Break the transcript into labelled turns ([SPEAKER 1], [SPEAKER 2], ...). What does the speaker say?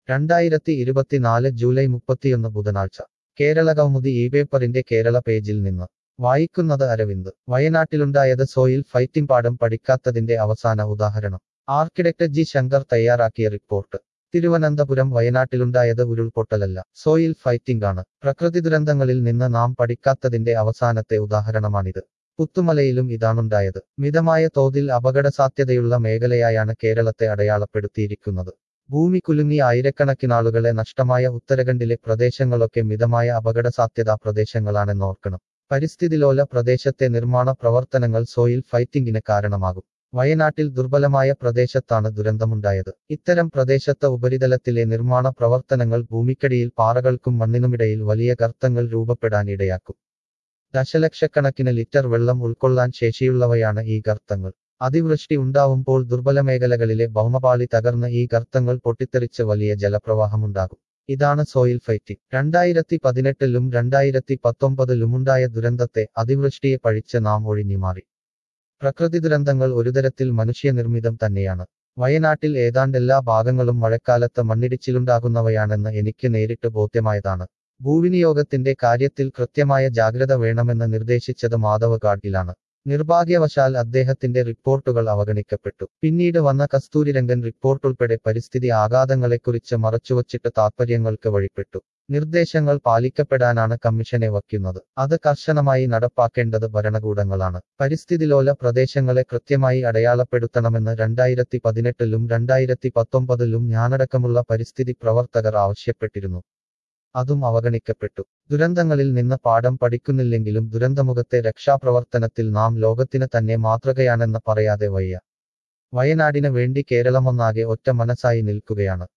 [SPEAKER 1] രണ്ടായിരത്തി ഇരുപത്തിനാല് ജൂലൈ മുപ്പത്തിയൊന്ന് ബുധനാഴ്ച കേരള കൗമുദി ഈ പേപ്പറിന്റെ കേരള പേജിൽ നിന്ന് വായിക്കുന്നത് അരവിന്ദ് വയനാട്ടിലുണ്ടായത് സോയിൽ ഫൈറ്റിംഗ് പാഠം പഠിക്കാത്തതിന്റെ അവസാന ഉദാഹരണം ആർക്കിടെക്ട് ജി ശങ്കർ തയ്യാറാക്കിയ റിപ്പോർട്ട് തിരുവനന്തപുരം വയനാട്ടിലുണ്ടായത് ഉരുൾപൊട്ടലല്ല സോയിൽ ഫൈറ്റിംഗ് ആണ് പ്രകൃതി ദുരന്തങ്ങളിൽ നിന്ന് നാം പഠിക്കാത്തതിന്റെ അവസാനത്തെ ഉദാഹരണമാണിത് പുത്തുമലയിലും ഇതാണുണ്ടായത് മിതമായ തോതിൽ അപകടസാധ്യതയുള്ള മേഖലയായാണ് കേരളത്തെ അടയാളപ്പെടുത്തിയിരിക്കുന്നത് ഭൂമി കുലുങ്ങി ആയിരക്കണക്കിനാളുകളെ നഷ്ടമായ ഉത്തരഖണ്ഡിലെ പ്രദേശങ്ങളൊക്കെ മിതമായ അപകടസാധ്യതാ പ്രദേശങ്ങളാണെന്നോർക്കണം പരിസ്ഥിതിലോല പ്രദേശത്തെ നിർമ്മാണ പ്രവർത്തനങ്ങൾ സോയിൽ ഫൈറ്റിംഗിന് കാരണമാകും വയനാട്ടിൽ ദുർബലമായ പ്രദേശത്താണ് ദുരന്തമുണ്ടായത് ഇത്തരം പ്രദേശത്ത് ഉപരിതലത്തിലെ നിർമ്മാണ പ്രവർത്തനങ്ങൾ ഭൂമിക്കടിയിൽ പാറകൾക്കും മണ്ണിനുമിടയിൽ വലിയ ഗർത്തങ്ങൾ രൂപപ്പെടാൻ ഇടയാക്കും ദശലക്ഷക്കണക്കിന് ലിറ്റർ വെള്ളം ഉൾക്കൊള്ളാൻ ശേഷിയുള്ളവയാണ് ഈ ഗർത്തങ്ങൾ അതിവൃഷ്ടി ഉണ്ടാവുമ്പോൾ ദുർബല മേഖലകളിലെ ഭൗമപാളി തകർന്ന് ഈ ഗർത്തങ്ങൾ പൊട്ടിത്തെറിച്ച് വലിയ ജലപ്രവാഹമുണ്ടാകും ഇതാണ് സോയിൽ ഫൈറ്റിംഗ് രണ്ടായിരത്തി പതിനെട്ടിലും രണ്ടായിരത്തി പത്തൊമ്പതിലുമുണ്ടായ ദുരന്തത്തെ അതിവൃഷ്ടിയെ പഴിച്ച് നാം ഒഴിഞ്ഞു മാറി പ്രകൃതി ദുരന്തങ്ങൾ ഒരുതരത്തിൽ മനുഷ്യനിർമ്മിതം തന്നെയാണ് വയനാട്ടിൽ ഏതാണ്ടെല്ലാ ഭാഗങ്ങളും മഴക്കാലത്ത് മണ്ണിടിച്ചിലുണ്ടാകുന്നവയാണെന്ന് എനിക്ക് നേരിട്ട് ബോധ്യമായതാണ് ഭൂവിനിയോഗത്തിന്റെ കാര്യത്തിൽ കൃത്യമായ ജാഗ്രത വേണമെന്ന് നിർദ്ദേശിച്ചത് മാധവ് ഗാഡ്ഗിലാണ് നിർഭാഗ്യവശാൽ അദ്ദേഹത്തിന്റെ റിപ്പോർട്ടുകൾ അവഗണിക്കപ്പെട്ടു പിന്നീട് വന്ന കസ്തൂരിരംഗൻ റിപ്പോർട്ടുൾപ്പെടെ പരിസ്ഥിതി ആഘാതങ്ങളെക്കുറിച്ച് മറച്ചുവച്ചിട്ട് താത്പര്യങ്ങൾക്ക് വഴിപ്പെട്ടു നിർദ്ദേശങ്ങൾ പാലിക്കപ്പെടാനാണ് കമ്മീഷനെ വയ്ക്കുന്നത് അത് കർശനമായി നടപ്പാക്കേണ്ടത് ഭരണകൂടങ്ങളാണ് പരിസ്ഥിതിലോല പ്രദേശങ്ങളെ കൃത്യമായി അടയാളപ്പെടുത്തണമെന്ന് രണ്ടായിരത്തി പതിനെട്ടിലും രണ്ടായിരത്തി പത്തൊമ്പതിലും ഞാനടക്കമുള്ള പരിസ്ഥിതി പ്രവർത്തകർ ആവശ്യപ്പെട്ടിരുന്നു അതും അവഗണിക്കപ്പെട്ടു ദുരന്തങ്ങളിൽ നിന്ന് പാഠം പഠിക്കുന്നില്ലെങ്കിലും ദുരന്തമുഖത്തെ രക്ഷാപ്രവർത്തനത്തിൽ നാം ലോകത്തിന് തന്നെ മാതൃകയാണെന്ന് പറയാതെ വയ്യ വയനാടിന് വേണ്ടി കേരളമൊന്നാകെ ഒറ്റ മനസ്സായി നിൽക്കുകയാണ്